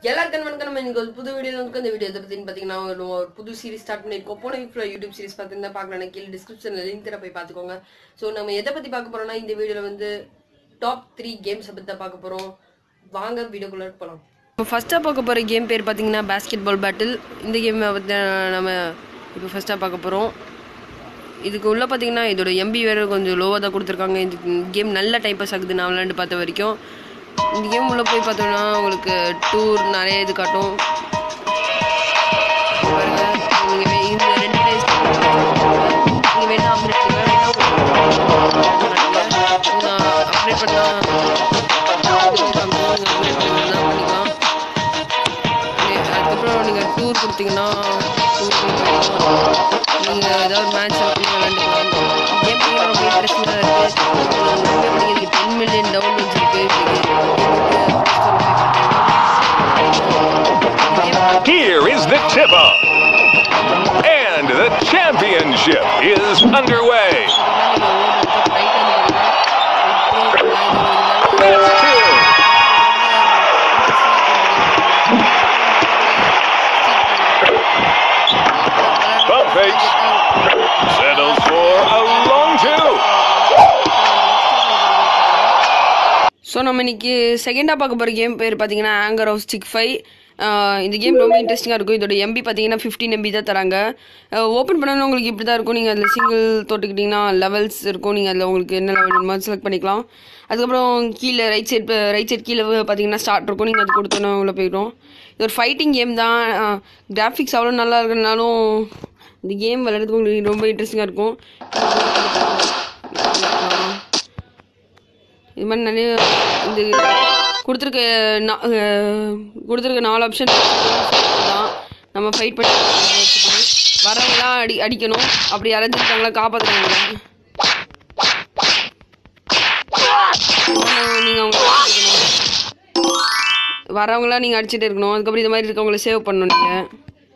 எல்லாருக்கும் வணக்கம் நம்ம இன்னைக்கு ஒரு புது வீடியோ வந்து இந்த வீடியோ எதை பத்தின்னு பாத்தீங்கன்னா ஒரு ஒரு புது சீரிஸ் ஸ்டார்ட் பண்ணிருக்கோம் போன வீக்ல யூடியூப் சீரிஸ் பார்த்துருந்தா பார்க்கலாம் கீழே டிஸ்கிரிப்ஷன்ல லிங்க் தர போய் பார்த்துக்கோங்க ஸோ நம்ம எதை பத்தி பார்க்க போறோம்னா இந்த வீடியோல வந்து டாப் த்ரீ கேம்ஸ் பத்தி தான் பார்க்க போறோம் வாங்க வீடியோக்குள்ள போலாம் இப்போ ஃபர்ஸ்ட்டாக பார்க்க போகிற கேம் பேர் பார்த்தீங்கன்னா பேஸ்கெட் பால் பேட்டில் இந்த கேம் பற்றி நம்ம இப்போ ஃபர்ஸ்ட்டாக பார்க்க போகிறோம் இதுக்கு உள்ள பார்த்தீங்கன்னா இதோட எம்பி வேறு கொஞ்சம் லோவாக தான் கொடுத்துருக்காங்க இந்த கேம் நல்ல டைம் பாஸ் ஆகுது நான் விளையாண்டு பார்த்த வரைக்கும் இந்த கேம் உள்ள போய் பார்த்தோம்னா உங்களுக்கு டூர் நிறைய இது காட்டும் பாருங்க நீங்க வே- இந்த ரெண்டு பிளேஸ் நீங்க வேணா அப்டேட் பண்ணலாம் வேணா அப்டேட் பண்ணா பண்ணிக்கலாம் நீ- அதுக்கப்புறம் நீங்கள் டூர் கொடுத்தீங்கன்னா டூர் நீங்கள் ஏதாவது ஒரு மேட்ச் பண்ணி விளாண்டுக்கலாம் கேம் ரொம்ப இன்ட்ரெஸ்டிங்காக இருக்குது டென் மில்லியன் டவுன்லோட்ஸ் இருக்குது Here is the tip off. And the championship is underway. That's two. Bump fakes. Settles for a long two. So நம்ம இன்னைக்கு செகண்டாக பார்க்க போகிற கேம் பேர் பார்த்தீங்கன்னா ஆங்கர் ஆஃப் ஸ்டிக் ஃபைவ் இந்த கேம் ரொம்ப இன்ட்ரெஸ்டிங்காக இருக்கும் இதோட எம்பி பார்த்தீங்கன்னா ஃபிஃப்டீன் எம்பி தான் தராங்க ஓப்பன் பண்ணணும் உங்களுக்கு இப்படி தான் இருக்கும் நீங்கள் அதில் சிங்கிள் தொட்டுக்கிட்டிங்கன்னா லெவல்ஸ் இருக்கும் நீங்கள் அதில் உங்களுக்கு என்ன லெவல் வேணுமோ செலக்ட் பண்ணிக்கலாம் அதுக்கப்புறம் கீழே ரைட் சைட் ரைட் சைட் கீழே பார்த்தீங்கன்னா ஸ்டார்ட் இருக்கும் நீங்கள் அது கொடுத்தோன்னா உள்ள போயிடும் இது ஒரு ஃபைட்டிங் கேம் தான் கிராஃபிக்ஸ் அவ்வளோ நல்லா இருக்கிறனாலும் இந்த கேம் விளையாடுறதுக்கு உங்களுக்கு ரொம்ப இன்ட்ரெஸ்டிங்காக இருக்கும் இது மாதிரி நிறைய இது கொடுத்துருக்க நா- அஹ் கொடுத்துருக்க நாலு ஆப்ஷன் தான் நம்ம ஃபைட் பண்ணி வச்சுக்கணும். வரவங்களாம் அடி அடிக்கணும் அப்படி யாராச்சும் இருக்காங்களா காப்பாற்றுறாங்க நீங்கள் அவங்க அடிக்கணும். வரவங்களாம் நீங்கள் அடிச்சுட்டு இருக்கணும் அதுக்கப்புறம் இது மாதிரி இருக்கவங்கள சேவ் பண்ணணும் நீங்கள்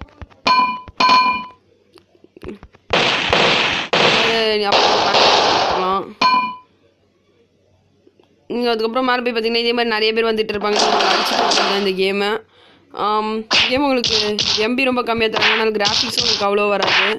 அப்புறம் நீங்கள் அதுக்கப்புறம் மேலே போய் பார்த்தீங்கன்னா இதே மாதிரி நிறைய பேர் வந்துட்டு இருப்பாங்க அடிச்சுட்டு தான் இந்த கேமு கேம் உங்களுக்கு எம்பி ரொம்ப கம்மியாக தராங்க அதனால கிராஃபிக்ஸும் உங்களுக்கு அவ்வளோ வராது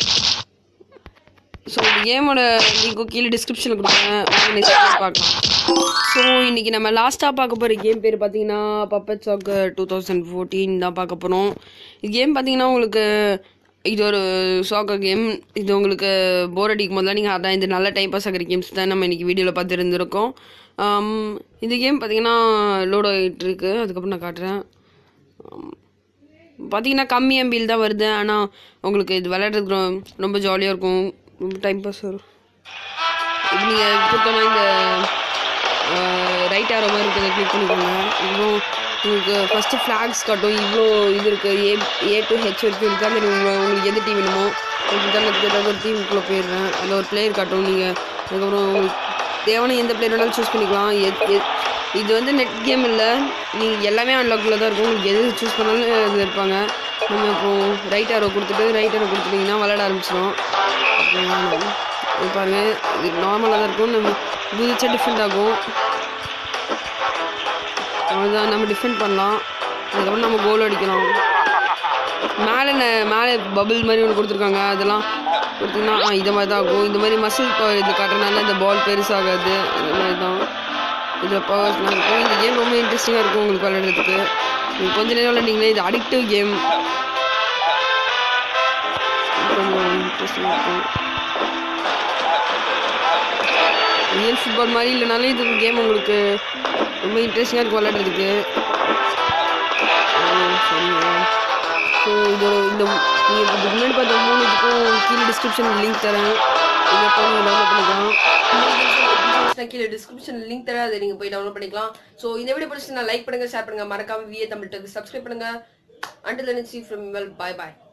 ஸோ இந்த கேமோட லிங்க்கும் கீழே டிஸ்கிரிப்ஷனில் கொடுக்குறேன் வாங்க next game பார்க்கலாம் ஸோ இன்றைக்கி நம்ம லாஸ்ட்டாக பார்க்க போகிற கேம் பேர் பார்த்தீங்கன்னா puppet soccer two thousand fourteen தான் பார்க்க போகிறோம் இது கேம் பார்த்தீங்கன்னா உங்களுக்கு இது ஒரு சாக்கர் கேம் இது உங்களுக்கு போர் அடிக்கும் போதெல்லாம் நீங்கள் அதான் இது நல்ல டைம் பாஸ் ஆகிற கேம்ஸ் தான் நம்ம இன்றைக்கி வீடியோவில் பார்த்து இருந்திருக்கோம் ஆம், இந்த கேம் பார்த்தீங்கன்னா லோட் ஆகிட்டு இருக்கு அதுக்கப்புறம் நான் காட்டுறேன் பார்த்தீங்கன்னா கம்மி எம்பியில் தான் வருது ஆனால் உங்களுக்கு இது விளையாடுறதுக்கு ரொ- ரொம்ப ஜாலியாக இருக்கும் ரொம்ப டைம் பாஸ் வரும் இப்போ நீங்கள் கொடுத்தோன்னா இந்த ரைட் ஆரோ மாதிரி இருக்கிறத கிளிக் பண்ணிக்கோங்க இதுவும் உங்களுக்கு ஃபஸ்ட்டு ஃப்ளாக்ஸ் காட்டும் இவ்வளோ இது இருக்குது ஏ ஏ டு ஹெச் வரைக்கும் இருக்குது அந்த உங்க- உங்களுக்கு எந்த டீம் வேணுமோ உதாரணத்துக்கு ஏதாவது ஒரு டீமுக்குள்ளே போயிடுறேன் அதில் ஒரு பிளேயர் காட்டும் நீங்கள் அதுக்கப்புறம் உங்களுக்கு தேவையான எந்த பிளேயர் வேணாலும் சூஸ் பண்ணிக்கலாம் எத்- எத்- இது வந்து நெட் கேம் இல்லை நீங்கள் எல்லாமே அன்லாக்கில் தான் இருக்கும் உங்களுக்கு எது சூஸ் பண்ணாலும் இதில் இருப்பாங்க நம்ம இப்போ ரைட் ஆரோ கொடுத்துட்டு ரைட் ஆரோ கொடுத்துட்டிங்கன்னா விளையாட ஆரம்பிச்சிடும் அப்புறம் இது பாருங்க இது நார்மலாக தான் இருக்கும் நம்ம குதிச்சா டிஃப்ரெண்ட் ஆகும் அவ்வளோதான் நம்ம டிஃபெண்ட் பண்ணலாம் அதுக்கப்புறம் நம்ம கோல் அடிக்கலாம் மேலே ந- மேலே பபிள் மாதிரி ஒன்று கொடுத்துருக்காங்க அதெல்லாம் கொடுத்தீங்கன்னா ஆ, இது மாதிரி தான் ஆகும் இந்த மாதிரி மசில் இது காட்டுறதுனால இந்த பால் பெருசாகாது இந்த மாதிரி தான் இதில் பவர்ஸ்லாம் இருக்கும் இந்த கேம் ரொம்ப இன்ட்ரெஸ்டிங்காக இருக்கும் உங்களுக்கு விளையாடுறதுக்கு நீங்கள் கொஞ்ச நேரம் விளையாண்டிங்களே இது அடிக்டிவ் கேம் கொஞ்சம் இன்ட்ரெஸ்டிங்காக இருக்கும் ரியல் ஃபுட்பால் மாதிரி இல்லைனாலும் இது கேம் உங்களுக்கு ரொம்ப இன்ட்ரெஸ்டிங்காக இருக்கும் விளையாடுறதுக்கு ஸோ இதோட இந்த நீங்கள் இப்போ முன்னாடி பார்த்த மூணு இதுக்கும் கீழே டிஸ்கிரிப்ஷன் லிங்க் தரேன் இதை போய் நீங்கள் டவுன்லோட் பண்ணிக்கலாம் கீழே டிஸ்கிரிப்ஷன் லிங்க் தரேன் அதை நீங்கள் போய் டவுன்லோட் பண்ணிக்கலாம் ஸோ இந்த வீடியோ பிடிச்சி நான் லைக் பண்ணுங்க ஷேர் பண்ணுங்க மறக்காம விஏ தமிழ் சப்ஸ்கிரைப் பண்ணுங்க until from well bye bye